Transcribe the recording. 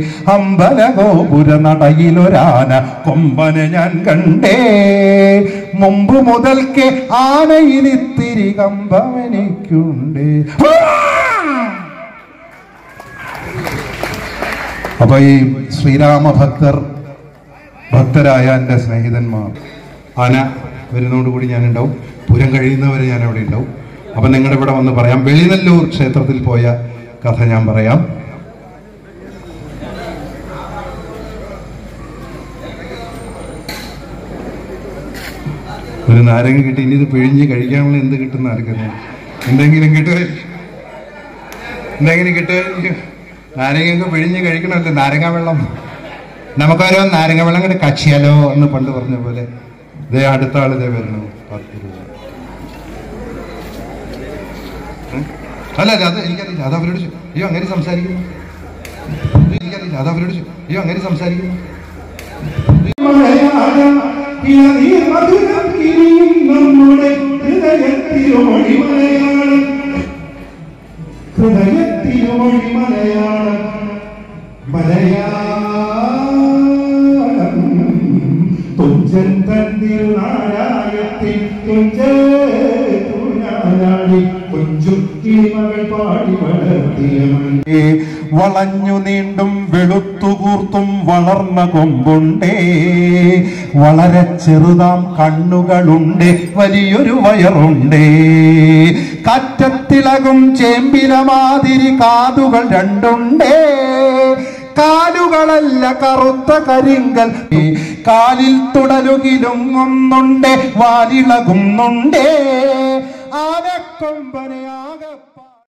അമ്പല ഗോപുര നടയിലൊരാന കൊമ്പനെ ഞാൻ കണ്ടേ മുമ്പ് മുതൽക്കേ ആനയിലിത്തിരി കമ്പമെനിക്കുണ്ട് അപ്പൊ ഈ ശ്രീരാമ ഭക്തർ ഭക്തരായ എൻ്റെ സ്നേഹിതന്മാർ ആന വരുന്നതോടുകൂടി ഞാൻ ഉണ്ടാവും പുരം കഴിയുന്നവരെ ഞാൻ അവിടെ ഉണ്ടാവും അപ്പൊ നിങ്ങളുടെ ഇവിടെ വന്ന് പറയാം വെളിനല്ലൂർ ക്ഷേത്രത്തിൽ പോയ കഥ ഞാൻ പറയാം ഒരു നാരങ്ങ കിട്ടി ഇനി ഇത് പിഴിഞ്ഞ് കഴിക്കാനുള്ള എന്ത് കിട്ടുന്ന ആർക്കറിയാം എന്തെങ്കിലും കിട്ടുമായിരിക്കും എന്തെങ്കിലും കിട്ടുമായിരിക്കും നാരങ്ങയൊക്കെ പിഴിഞ്ഞ് കഴിക്കണമല്ലോ നാരങ്ങ വെള്ളം നമുക്കൊരോ നാരങ്ങ വെള്ളം കൂടെ കച്ചിയാലോ എന്ന് പണ്ട് പറഞ്ഞ പോലെ ഇതേ അടുത്ത ആൾ ഇതേ വരണു പത്ത് രൂപ ഉം? അല്ല അല്ല അത് എനിക്കറിയില്ല അത് അവരോട് ചോ- അയ്യോ അങ്ങനെ സംസാരിക്കുന്നു ഇത് എനിക്കറിയില്ല അത് അവരോട് ചോ- അയ്യോ അങ്ങനെ സംസാരിക്കുന്നു നമ്മുടെ ഹൃദയത്തിലുമൊഴി മലയാളം ഹൃദയത്തിലുമൊഴി മലയാളം മലയാളം തുഞ്ചൻ തന്നിരുനാരായത്തിൽ തുഞ്ചാടി കൊഞ്ചു കിളിമകൾ പാടി വളർത്തിയ മണ്ണ് ഏ, വളഞ്ഞു നീണ്ടും വെളുത്തുകൂർത്തും വളർന്ന കൊമ്പുണ്ടേ വളരെ ചെറുതാം കണ്ണുകളുണ്ട് വലിയൊരു വയറുണ്ടേ കാറ്റത്തിളകും ചേമ്പില മാതിരി കാതുകൾ രണ്ടുണ്ടേ കാലുകളല്ല കറുത്ത കരിങ്കൽ ഏ, കാലിൽ തുടലുകിലും ഒന്നുണ്ടേ വാലിളകുന്നുണ്ടേ ആകക്കൊമ്പനെ ആകെ